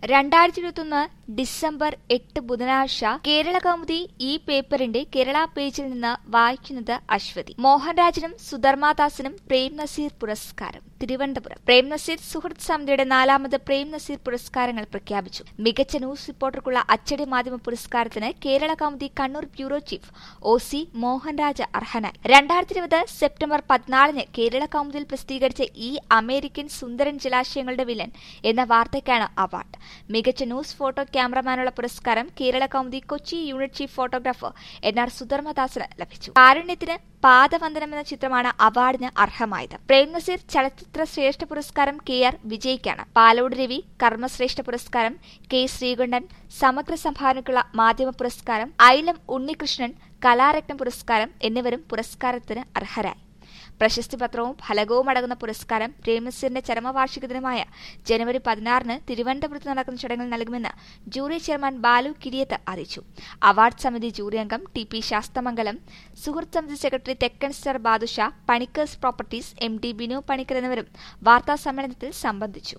രണ്ടായിരത്തി ഇരുപത്തൊന്ന് ഡിസംബർ എട്ട് ബുധനാഴ്ച കേരള കൗമുദി ഈ പേപ്പറിന്റെ കേരള പേജിൽ നിന്ന് വായിക്കുന്നത് അശ്വതി മോഹൻരാജിനും സുധർമാദാസിനും പ്രേം നസീർ പുരസ്കാരം തിരുവനന്തപുരം പ്രേം നസീർ സുഹൃത്ത് സമിതിയുടെ നാലാമത് പ്രേം നസീർ പുരസ്കാരങ്ങൾ പ്രഖ്യാപിച്ചു മികച്ച ന്യൂസ് റിപ്പോർട്ടർക്കുള്ള അച്ചടി മാധ്യമ പുരസ്കാരത്തിന് Kerala Kaumudi Kannur bureau chief O C Mohanraj അർഹനായി രണ്ടായിരത്തി ഇരുപത് സെപ്റ്റംബർ പതിനാലിന് കേരള കൗമുദിയിൽ പ്രസിദ്ധീകരിച്ച ഈ അമേരിക്കൻ സുന്ദരൻ ജലാശയങ്ങളുടെ വില്ലൻ എന്ന വാർത്തയ്ക്കാണ് അവാർഡ് മികച്ച ന്യൂസ് ഫോട്ടോ ക്യാമറമാനുള്ള പുരസ്കാരം Kerala Kaumudi Kochi unit chief photographer N R സുധർമ്മദാസിന് ലഭിച്ചു കാരുണ്യത്തിന് പാദവന്ദനം എന്ന ചിത്രമാണ് അവാർഡിന് അർഹമായത് പ്രേം നസീർ ചലച്ചിത്ര ശ്രേഷ്ഠ പുരസ്കാരം കെ ആർ വിജയ്ക്കാണ് പാലോട് രവി കർമ്മശ്രേഷ്ഠ പുരസ്കാരം കെ ശ്രീകണ്ഠൻ സമഗ്ര സംഭാവനയ്ക്കുള്ള മാധ്യമ പുരസ്കാരം ഐലം ഉണ്ണികൃഷ്ണൻ കലാരത്നം പുരസ്കാരം എന്നിവരും പുരസ്കാരത്തിന് അർഹരായി പ്രശസ്തി പത്രവും ഫലകവും അടങ്ങുന്ന പുരസ്കാരം പ്രേംനസീറിന്റെ ചരമവാർഷിക ദിനമായ ജനുവരി പതിനാറിന് തിരുവനന്തപുരത്ത് നടക്കുന്ന ചടങ്ങിൽ നൽകുമെന്ന് ജൂറി ചെയർമാൻ ബാലു കിരിയത്ത് അറിയിച്ചു അവാർഡ് സമിതി ജൂറി അംഗം ടി പി ശാസ്തമംഗലം സുഹൃത്ത് സമിതി സെക്രട്ടറി Thekkan star Badusha Panickers properties M D Binu Panicker എന്നിവരും വാർത്താ സമ്മേളനത്തിൽ സംബന്ധിച്ചു